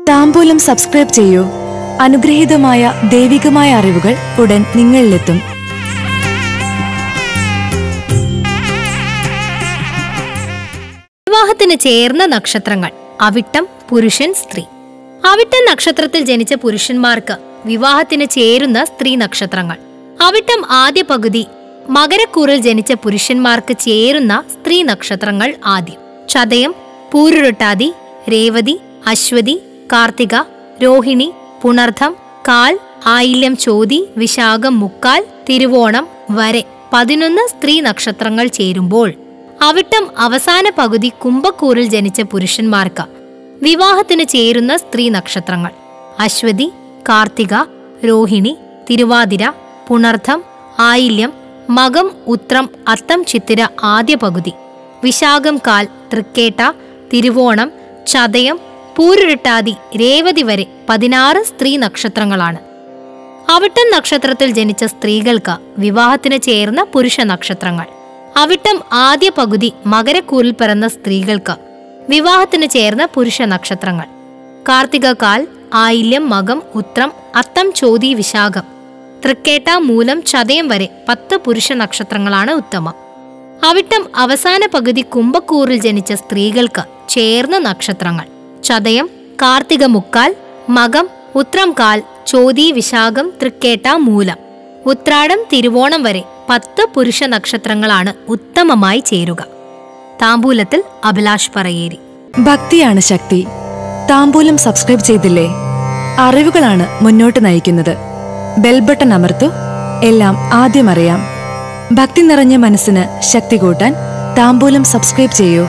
താമ്പൂലം subscribe ചെയ്യൂ അനുഗ്രഹീതമായ ദൈവികമായ അറിവുകൾ ഉടൻ നിങ്ങളിലെത്തും വിവാഹത്തിന് ചേർന്ന നക്ഷത്രങ്ങൾ അവിട്ടം പുരുഷൻ സ്ത്രീ അവിട്ടം നക്ഷത്രത്തിൽ ജനിച്ച പുരുഷന്മാർക്ക് വിവാഹത്തിന് ചേരുന്ന സ്ത്രീ നക്ഷത്രങ്ങൾ അവിട്ടം ആദ്യ പകുതി മകരക്കൂറിൽ ജനിച്ച പുരുഷന്മാർക്ക് ചേരുന്ന സ്ത്രീ നക്ഷത്രങ്ങൾ ആദ്യം ചതയം പൂരുരുട്ടാതി രേവതി അശ്വതി കാർത്തിക രോഹിണി പുണർധം കാൽ ആയില്യം ചോതി വിശാഖം മുക്കാൽ തിരുവോണം വരെ പതിനൊന്ന് സ്ത്രീ നക്ഷത്രങ്ങൾ ചേരുമ്പോൾ അവിട്ടം അവസാന പകുതി കുംഭക്കൂറിൽ ജനിച്ച പുരുഷന്മാർക്ക് വിവാഹത്തിന് ചേരുന്ന സ്ത്രീ നക്ഷത്രങ്ങൾ അശ്വതി കാർത്തിക രോഹിണി തിരുവാതിര പുണർധം ആയില്യം മകം ഉത്രം അത്തം ചിത്തിര ആദ്യ പകുതി വിശാഖം കാൽ തൃക്കേട്ട തിരുവോണം ചതയം പൂരുരുട്ടാതി രേവതി വരെ പതിനാറ് സ്ത്രീ നക്ഷത്രങ്ങളാണ് അവിട്ടം നക്ഷത്രത്തിൽ ജനിച്ച സ്ത്രീകൾക്ക് വിവാഹത്തിന് ചേർന്ന പുരുഷ നക്ഷത്രങ്ങൾ അവിട്ടം ആദ്യ പകുതി മകരക്കൂറിൽ പിറന്ന സ്ത്രീകൾക്ക് വിവാഹത്തിന് ചേർന്ന പുരുഷ നക്ഷത്രങ്ങൾ കാർത്തിക കാൽ ആയില്യം മകം ഉത്രം അത്തം ചോതി വിശാഖം തൃക്കേട്ട മൂലം ചതയം വരെ പത്ത് പുരുഷ നക്ഷത്രങ്ങളാണ് ഉത്തമം അവിട്ടം അവസാന പകുതി കുംഭക്കൂറിൽ ജനിച്ച സ്ത്രീകൾക്ക് ചേർന്ന നക്ഷത്രങ്ങൾ ചതയം കാർത്തിക മുക്കാൽ മകം ഉത്രം കാൽ ചോതി വിശാഖം തൃക്കേട്ട മൂലം ഉത്രാടം തിരുവോണം വരെ പത്ത് പുരുഷ നക്ഷത്രങ്ങളാണ് ഉത്തമമായി ചേരുക താമ്പൂലത്തിൽ അഭിലാഷ് പറയേരി ഭക്തിയാണ് ശക്തി താമ്പൂലം സബ്സ്ക്രൈബ് ചെയ്തില്ലേ അറിവുകളാണ് മുന്നോട്ട് നയിക്കുന്നത് ബെൽബട്ടൺ അമർത്തു എല്ലാം ആദ്യം അറിയാം ഭക്തി നിറഞ്ഞ മനസ്സിന് ശക്തി കൂട്ടാൻ താമ്പൂലം സബ്സ്ക്രൈബ് ചെയ്യൂ